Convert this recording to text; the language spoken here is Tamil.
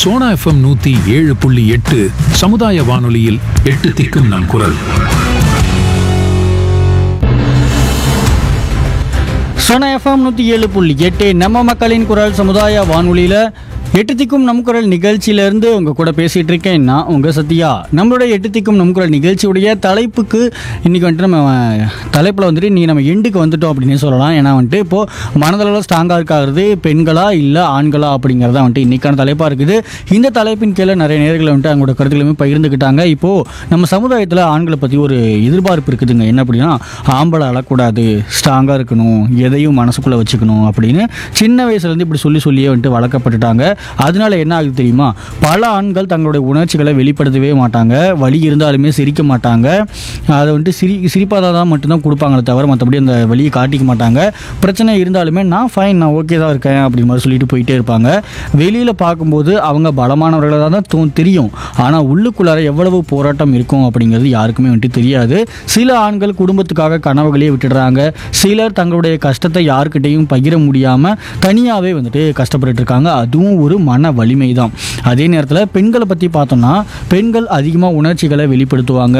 சோனா எஃப்எம் நூத்தி ஏழு புள்ளி எட்டு சமுதாய வானொலியில் எட்டு திக்கும் நம் குரல் சோனா எஃப்எம் நூற்றி ஏழு புள்ளி எட்டு நம்ம மக்களின் குரல் சமுதாய வானொலியில் எட்டு திக்கும் நம் குரல் நிகழ்ச்சியிலேருந்து உங்கள் கூட பேசிகிட்டு இருக்கேன் நான் உங்கள் சத்யா நம்மளுடைய எட்டு திக்கும் நம் குரல் நிகழ்ச்சியுடைய தலைப்புக்கு இன்றைக்கி வந்துட்டு நம்ம தலைப்பில் வந்துட்டு நீ நம்ம எண்டுக்கு வந்துட்டோம் அப்படின்னு சொல்லலாம் ஏன்னா வந்துட்டு இப்போது மனதளவில் ஸ்ட்ராங்காக இருக்காது பெண்களா இல்லை ஆண்களா அப்படிங்கிறதா வந்துட்டு இன்றைக்கான தலைப்பாக இருக்குது இந்த தலைப்பின் கீழே நிறைய நேர்களை வந்துட்டு அவங்களோட கருத்துக்களுமே பகிர்ந்துக்கிட்டாங்க இப்போது நம்ம சமுதாயத்தில் ஆண்களை பற்றி ஒரு எதிர்பார்ப்பு இருக்குதுங்க என்ன அப்படின்னா ஆம்பளை அழக்கூடாது ஸ்ட்ராங்காக இருக்கணும் எதையும் மனசுக்குள்ளே வச்சுக்கணும் அப்படின்னு சின்ன வயசுலேருந்து இப்படி சொல்லி சொல்லியே வந்துட்டு வளர்க்கப்பட்டுட்டாங்க அதனால என்ன ஆகுது தெரியுமா பல ஆண்கள் தங்களுடைய உணர்ச்சிகளை வெளிப்படுத்தவே மாட்டாங்க வலி இருந்தாலுமே சிரிக்க மாட்டாங்க அதை வந்துட்டு சிரி சிரிப்பாக தான் மட்டும்தான் கொடுப்பாங்களே தவிர மற்றபடி அந்த வலியை காட்டிக்க மாட்டாங்க பிரச்சனை இருந்தாலுமே நான் ஃபைன் நான் ஓகே தான் இருக்கேன் அப்படி மாதிரி சொல்லிட்டு போயிட்டே இருப்பாங்க வெளியில் பார்க்கும்போது அவங்க பலமானவர்களாக தான் தோ தெரியும் ஆனால் உள்ளுக்குள்ளார எவ்வளவு போராட்டம் இருக்கும் அப்படிங்கிறது யாருக்குமே வந்துட்டு தெரியாது சில ஆண்கள் குடும்பத்துக்காக கனவுகளே விட்டுடுறாங்க சிலர் தங்களுடைய கஷ்டத்தை யாருக்கிட்டையும் பகிர முடியாமல் தனியாகவே வந்துட்டு கஷ்டப்பட்டுட்டு இருக்காங்க அதுவும் ஒரு மன வலிமை தான் அதே நேரத்தில் பெண்களை பற்றி பார்த்தோம்னா பெண்கள் அதிகமாக உணர்ச்சிகளை வெளிப்படுத்துவாங்க